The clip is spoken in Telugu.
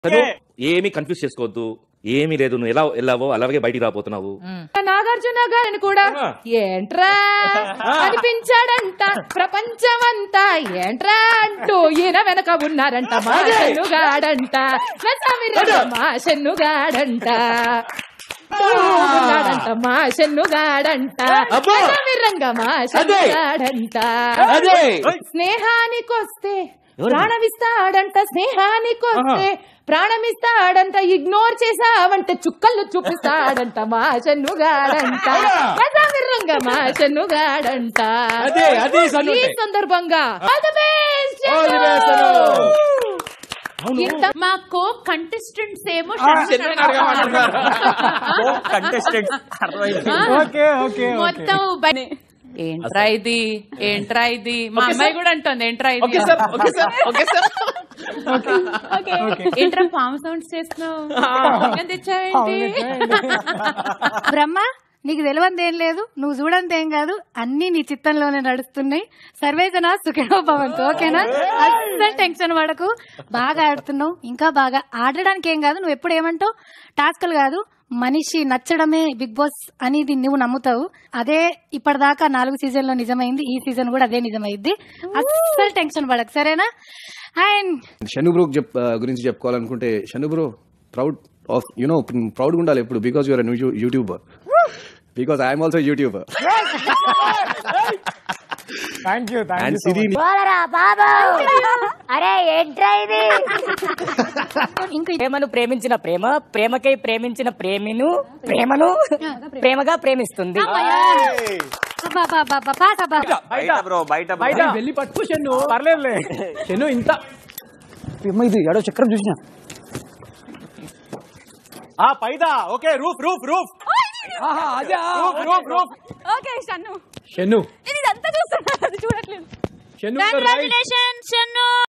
చదువు ఏమీ కన్ఫ్యూజ్ చేసుకోవద్దు ఏమీ లేదు నువ్వు ఎలా వెళ్ళావో అలాగే బయటికి రాబోతున్నావు నాగార్జున గారిని కూడా ఏంట్రా అనిపించాడంట ప్రపంచమంతా ఏంట్రా అంటూ ఈయన వెనక ఉన్నారంట మా చెన్నుగాడంట నసమిరంగ మా చెన్నుగాడంట ఉన్నాడంట మా చెన్నుగాడంట అబ్బో! నసమిరంగ మా చెన్నుగాడంట అదే స్నేహానికొస్తే ప్రాణమిస్తాడంట స్నేహానికొస్తే ప్రాణమిస్తాడంట ఇగ్నోర్ చేసావంటే చుక్కలు చూపిస్తాడంట మా చెన్నుగాడంట రసమిర్రంగా మా చెన్నుగాడంట అదే, అదే సన్ను ఈ ఉంటాయి. సందర్భంగా all the best, All the best, చెన్ను! సన్ను. ఇంత మా కో కంటెస్టెంట్స్ ఏమో కంటెస్టెంట్ ఓకే ఓకే మొత్తం బయ- ఏంట్రా ఇది ఏంట్రా ఇది మా అమ్మాయి కూడా అంటుంది ఏంట్రా ఇది okay sir okay sir okay sir ఏంట్రా పాము సౌండ్స్ చేస్తున్నావు నేను తెచ్చావేంటి బ్రహ్మ నీకు తెలియంది ఏం లేదు నువ్వు చూడంది ఏం కాదు అన్ని నీ చిత్తంలోనే నడుస్తున్నాయి సర్వేజన సుఖినో భవంతు ఓకేనా అస్సలు టెన్షన్ పడకు బాగా ఆడుతున్నావు ఇంకా బాగా ఆడడానికి ఏం కాదు నువ్వు ఎప్పుడు ఏమంటావు టాస్క్లు కాదు మనిషి నచ్చడమే బిగ్ బాస్ అనేది నువ్వు నమ్ముతావు అదే ఇప్పటిదాకా నాలుగు సీజన్ లో నిజమైంది ఈ సీజన్ కూడా అదే నిజమైంది అస్సలు టెన్షన్ పడకు సరేనా అండ్ షను బ్రో చెప్ ఆ, గురించి చెప్పుకోవాలనుకుంటే Shanu bro proud of you know proud ఉండాలి ఎప్పుడు because you're YouTuber because I'm also YouTuber thank you thank and you Siri పోలరా బాబు అరే ఏంట్రా ఇది ఇంకా ప్రేమను ప్రేమించిన ప్రేమ ప్రేమకై ప్రేమించిన ప్రేమిను ప్రేమను ప్రేమగా ప్రేమిస్తుంది అబ్బా, అబ్బా, అబ్బా, అబ్బా, పాస్ అబ్బా. బయట బ్రో బయట bro. బయట వెళ్ళి పట్టుకో షన్ను పర్లేదులే షన్ను ఇంత అమ్మ, ఇది ఎడో చక్రం చూసిన ఆ పైదా ఓకే రూఫ్ రూఫ్ రూఫ్ అదే roof roof roof okay Shannu Shannu నేను ఇదంతా చూస్తున్నా అది చూడట్లేదు షన్ను కంగ్రాచులేషన్ షన్ను